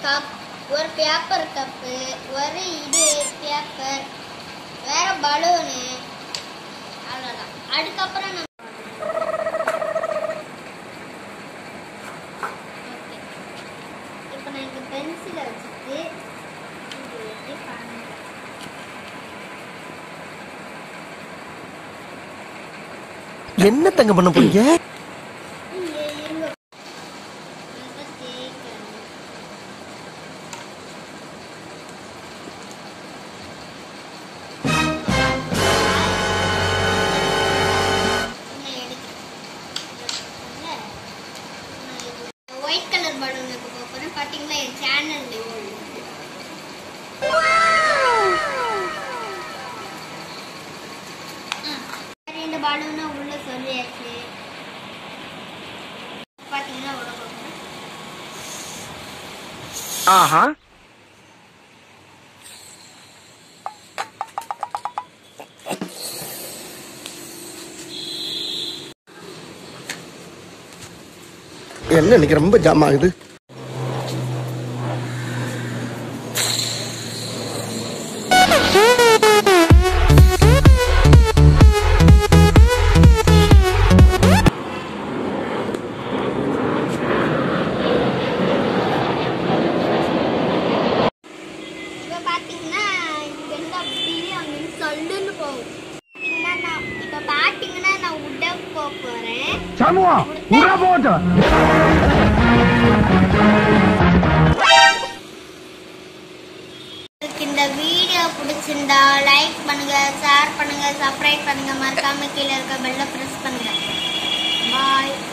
cup ஒரு paper cup ஒரு இது பேப்பர் வேற பலூனு அவ்வளோதான் அதுக்கப்புறம் நம்ம ஓகே இப்போ நான் இங்கே பென்சிலை வச்சுட்டு இது எப்படி பண்ணுறேன் என்ன தங்க பண்ண போறீங்க இங்கே இருங்க நல்லா தேய்க்கிறேன் ஒயிட் கலர் பலூன் இப்போ போகிறேன் பார்த்தீங்களா என் சேனல் ரெண்டு பலூனை உள்ள சொல்லியாச்சு பார்த்தீங்கன்னா உள்ள போகிறேன் ஆஹா என்ன இன்னைக்கு ரொம்ப ஜாம் ஆகுது இப்போ பார்த்தீங்கன்னா இங்க இருந்து அப்படியே அங்கே சொல்லுன்னு போகும் பார்த்தீங்கன்னா நான் இப்போ பார்த்தீங்கன்னா நான் உட போக போகிறேன் சமூகம் உர போட்டு உங்களுக்கு இந்த வீடியோ பிடிச்சிருந்தா லைக் பண்ணுங்க ஷேர் பண்ணுங்க சப்ஸ்கிரைப் பண்ணுங்க மறக்காம கீழே இருக்க பெல்ல பிரஸ் பண்ணுங்க பாய்